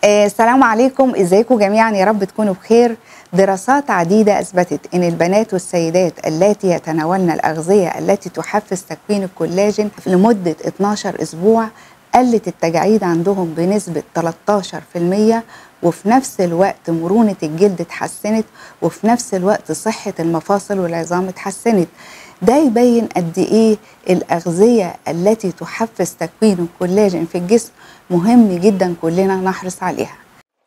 آه، السلام عليكم ازيكم جميعا يا رب تكونوا بخير دراسات عديدة أثبتت أن البنات والسيدات اللاتي يتناولن الأغذية التي تحفز تكوين الكولاجين لمدة 12 أسبوع قلت التجاعيد عندهم بنسبة 13% وفي نفس الوقت مرونة الجلد اتحسنت وفي نفس الوقت صحة المفاصل والعظام اتحسنت ده يبين قد ايه الأغذية التي تحفز تكوين الكولاجين في الجسم مهم جدا كلنا نحرص عليها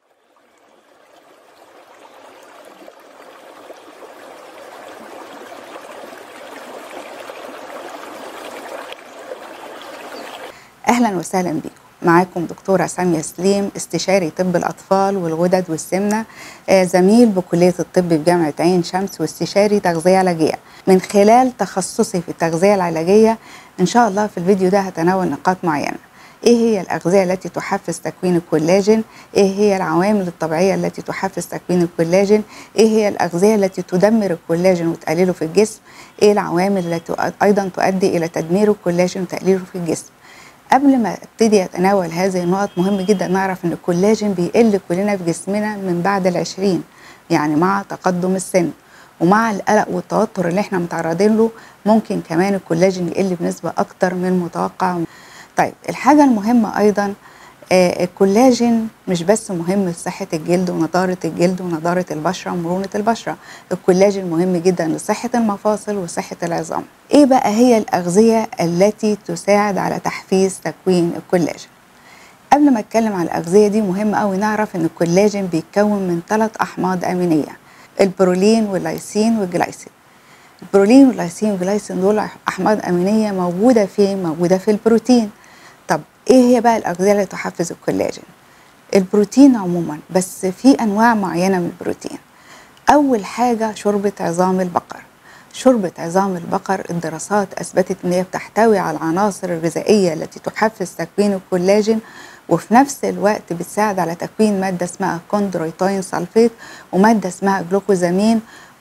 اهلا وسهلا بكم معاكم دكتورة سامية سليم استشاري طب الأطفال والغدد والسمنة آه، زميل بكلية الطب بجامعة عين شمس واستشاري تغذية علاجية من خلال تخصصي في التغذية العلاجية إن شاء الله في الفيديو ده هتناول نقاط معينة ايه هي الاغذيه التي تحفز تكوين الكولاجين ايه هي العوامل الطبيعيه التي تحفز تكوين الكولاجين ايه هي الاغذيه التي تدمر الكولاجين وتقلله في الجسم ايه العوامل التي ايضا تؤدي الى تدمير الكولاجين وتقليله في الجسم قبل ما ابتدي اتناول هذه النقط مهم جدا نعرف ان الكولاجين بيقل كلنا في جسمنا من بعد العشرين يعني مع تقدم السن ومع القلق والتوتر اللي احنا متعرضين له ممكن كمان الكولاجين يقل بنسبه اكتر من المتوقع طيب الحاجة المهمة أيضا آه الكولاجين مش بس مهم لصحة الجلد ونضارة الجلد ونضارة البشرة ومرونة البشرة الكولاجين مهم جدا لصحة المفاصل وصحة العظام ايه بقى هي الأغذية التي تساعد على تحفيز تكوين الكولاجين قبل ما اتكلم عن الأغذية دي مهم قوي نعرف ان الكولاجين بيتكون من ثلاث أحماض أمينية البرولين واللايسين والجلايسين البرولين واللايسين والجلايسين دول أحماض أمينية موجودة فين؟ موجودة في البروتين طب ايه هي بقى الاغذيه اللي تحفز الكولاجين البروتين عموما بس في انواع معينه من البروتين اول حاجه شوربه عظام البقر شوربة عظام البقر الدراسات أثبتت أن هي بتحتوي على العناصر الغذائية التي تحفز تكوين الكولاجين وفي نفس الوقت بتساعد على تكوين مادة اسمها كوندرويتين سلفيت ومادة اسمها جلوكوزامين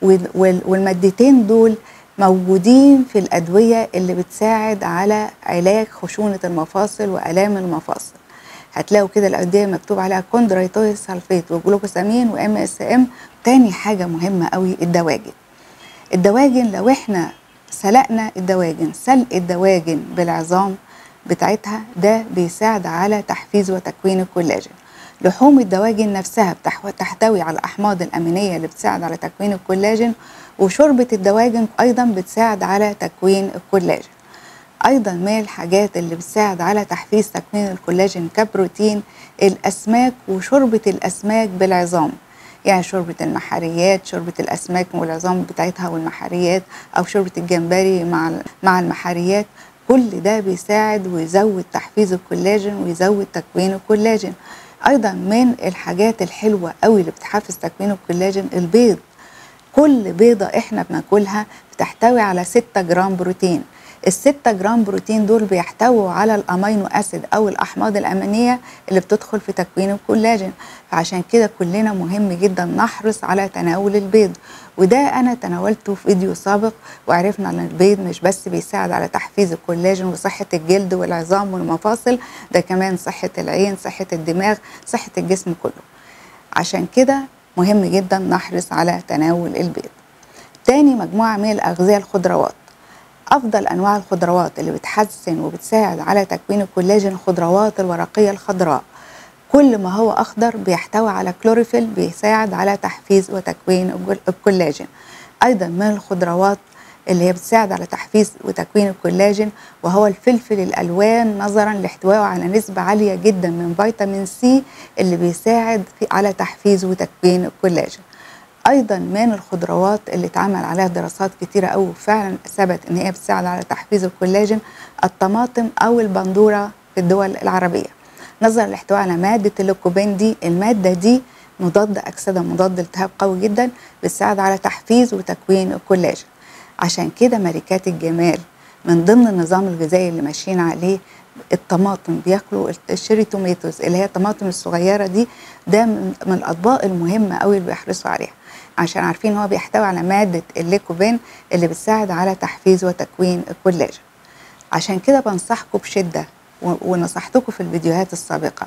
والمادتين دول موجودين في الأدوية اللي بتساعد على علاج خشونة المفاصل وآلام المفاصل هتلاقوا كده الأدوية مكتوب عليها كوندرايتويل سلفيت وجلوكوسامين وام اس ام تاني حاجة مهمة قوي الدواجن الدواجن لو احنا سلقنا الدواجن سلق الدواجن بالعظام بتاعتها ده بيساعد على تحفيز وتكوين الكولاجين لحوم الدواجن نفسها بتحتوي على الأحماض الأمينية اللي بتساعد على تكوين الكولاجين وشوربة الدواجن أيضا بتساعد على تكوين الكولاجين أيضا من الحاجات اللي بتساعد على تحفيز تكوين الكولاجين كبروتين الأسماك وشوربة الأسماك بالعظام يعني شوربة المحاريات شوربة الأسماك والعظام بتاعتها والمحاريات أو شوربة الجمبري مع مع المحاريات كل ده بيساعد ويزود تحفيز الكولاجين ويزود تكوين الكولاجين ايضا من الحاجات الحلوه قوي اللي بتحفز تكوين الكولاجين البيض كل بيضه احنا بناكلها بتحتوي على 6 جرام بروتين الستة جرام بروتين دول بيحتووا على الامينو اسيد او الاحماض الامينيه اللي بتدخل في تكوين الكولاجين فعشان كده كلنا مهم جدا نحرص على تناول البيض وده انا تناولته في فيديو سابق وعرفنا ان البيض مش بس بيساعد على تحفيز الكولاجين وصحه الجلد والعظام والمفاصل ده كمان صحه العين صحه الدماغ صحه الجسم كله عشان كده مهم جدا نحرص على تناول البيض تاني مجموعه من الاغذيه الخضروات افضل انواع الخضروات اللي بتحسن وبتساعد على تكوين الكولاجين الخضروات الورقيه الخضراء كل ما هو اخضر بيحتوي على كلوروفيل بيساعد على تحفيز وتكوين الكولاجين ايضا من الخضروات اللي هي بتساعد على تحفيز وتكوين الكولاجين وهو الفلفل الالوان نظرا لاحتوائه على نسبه عاليه جدا من فيتامين سي اللي بيساعد على تحفيز وتكوين الكولاجين ايضا من الخضروات اللي اتعمل عليها دراسات كتيره قوي وفعلا ثبت ان هي بتساعد على تحفيز الكولاجين الطماطم او البندوره في الدول العربيه نظرا لاحتوائها على ماده الليكوبين دي الماده دي مضاد اكسده مضاد التهاب قوي جدا بتساعد على تحفيز وتكوين الكولاجين عشان كده ملكات الجمال من ضمن النظام الغذائي اللي ماشيين عليه الطماطم بياكلوا الشيري توميتوز اللي هي الطماطم الصغيره دي ده من الاطباق المهمه قوي اللي بيحرصوا عليها عشان عارفين هو بيحتوي على ماده الليكوبين اللي بتساعد على تحفيز وتكوين الكولاجين عشان كده بنصحكم بشده ونصحتكم في الفيديوهات السابقه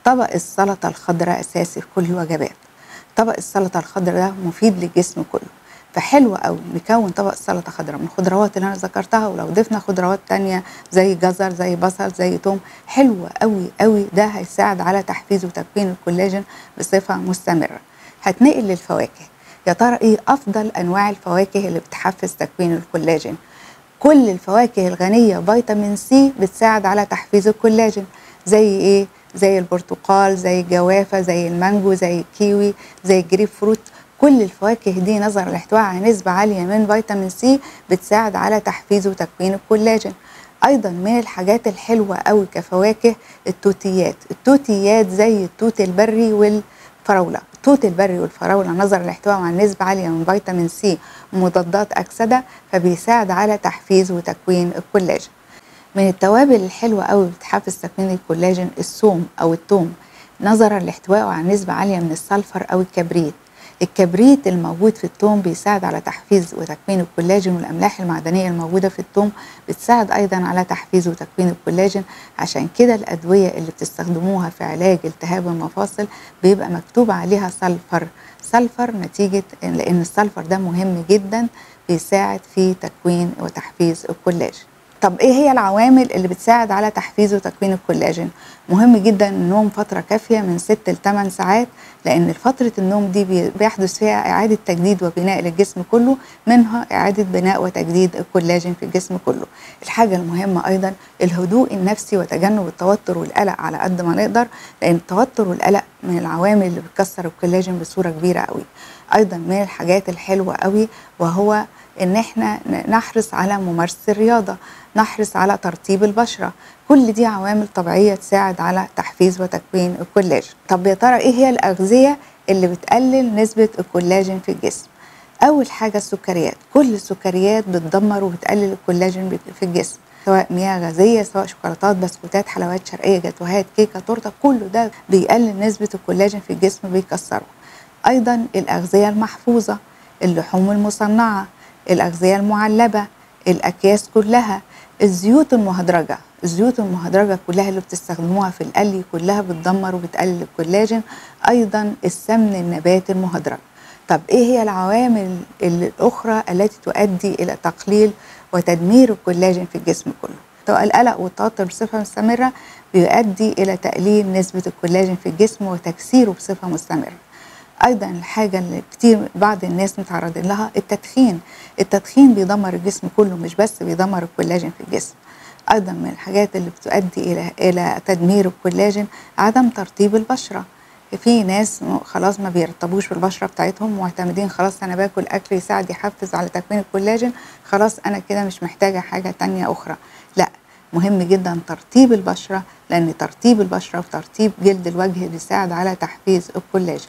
طبق السلطة الخضراء أساسي في كل الوجبات طبق السلطة الخضراء ده مفيد للجسم كله فحلو قوي نكون طبق سلطة خضراء من الخضروات اللي أنا ذكرتها ولو ضفنا خضروات تانية زي جزر زي بصل زي توم حلو قوي قوي ده هيساعد على تحفيز وتكوين الكولاجين بصفة مستمرة هتنقل للفواكه يا ترى ايه افضل انواع الفواكه اللي بتحفز تكوين الكولاجين كل الفواكه الغنية فيتامين سي بتساعد على تحفيز الكولاجين زي ايه زي البرتقال زي الجوافة زي المانجو زي الكيوي زي الجريب فروت كل الفواكه دي نظرا لاحتوائها على نسبة عالية من فيتامين سي بتساعد على تحفيز وتكوين الكولاجين ايضا من الحاجات الحلوة قوي كفواكه التوتيات التوتيات زي التوت البري والفراولة التوت البري والفراولة نظرا لاحتوائهم على نسبة عالية من فيتامين سي ومضادات أكسدة فبيساعد على تحفيز وتكوين الكولاجين من التوابل الحلوة قوي بتحفز تكوين الكولاجين الثوم أو الثوم نظرا لاحتوائه على نسبة عالية من السلفر أو الكبريت الكبريت الموجود في الثوم بيساعد على تحفيز وتكوين الكولاجين والاملاح المعدنيه الموجوده في الثوم بتساعد ايضا على تحفيز وتكوين الكولاجين عشان كده الادويه اللي بتستخدموها في علاج التهاب المفاصل بيبقى مكتوب عليها سلفر سلفر نتيجه لان السلفر ده مهم جدا بيساعد في تكوين وتحفيز الكولاجين طب ايه هي العوامل اللي بتساعد على تحفيز وتكوين الكولاجين مهم جدا النوم فتره كافيه من 6 ل 8 ساعات لان فتره النوم دي بيحدث فيها اعاده تجديد وبناء للجسم كله منها اعاده بناء وتجديد الكولاجين في الجسم كله الحاجه المهمه ايضا الهدوء النفسي وتجنب التوتر والقلق على قد ما نقدر لان التوتر والقلق من العوامل اللي بتكسر الكولاجين بصوره كبيره قوي ايضا من الحاجات الحلوه قوي وهو ان احنا نحرص على ممارسه الرياضه نحرص على ترطيب البشره كل دي عوامل طبيعيه تساعد على تحفيز وتكوين الكولاجين طب يا ترى ايه هي الاغذيه اللي بتقلل نسبه الكولاجين في الجسم اول حاجه السكريات كل السكريات بتدمر وبتقلل الكولاجين في الجسم سواء مياه غازيه سواء شوكولاتات بسكوتات حلويات شرقيه جاتوهات كيكه تورته كله ده بيقلل نسبه الكولاجين في الجسم بيكسره ايضا الاغذيه المحفوظه اللحوم المصنعه الأغذية المعلبة الأكياس كلها الزيوت المهدرجة الزيوت المهدرجة كلها اللي بتستخدموها في القلي كلها بتدمر وبتقلل الكولاجين أيضا السمن النباتي المهدرج طب إيه هي العوامل الأخرى التي تؤدي إلى تقليل وتدمير الكولاجين في الجسم كله سواء القلق والتوتر بصفة مستمرة بيؤدي إلى تقليل نسبة الكولاجين في الجسم وتكسيره بصفة مستمرة ايضا الحاجه اللي كتير بعض الناس متعرضين لها التدخين التدخين بيدمر الجسم كله مش بس بيدمر الكولاجين في الجسم ايضا من الحاجات اللي بتؤدي الى الى تدمير الكولاجين عدم ترطيب البشره في ناس خلاص ما بيرطبوش بالبشره بتاعتهم معتمدين خلاص انا باكل اكل يساعد يحفز على تكوين الكولاجين خلاص انا كده مش محتاجه حاجه تانية اخرى لا مهم جدا ترطيب البشره لان ترطيب البشره وترطيب جلد الوجه بيساعد على تحفيز الكولاجين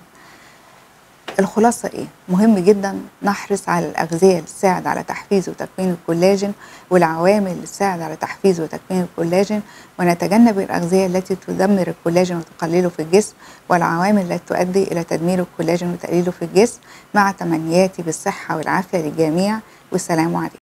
الخلاصة إيه؟ مهم جدا نحرص على الأغذية اللي تساعد على تحفيز وتكوين الكولاجين والعوامل اللي تساعد على تحفيز وتكوين الكولاجين ونتجنب الأغذية التي تدمر الكولاجين وتقلله في الجسم والعوامل التي تؤدي إلى تدمير الكولاجين وتقليله في الجسم مع تمنياتي بالصحة والعافية للجميع والسلام عليكم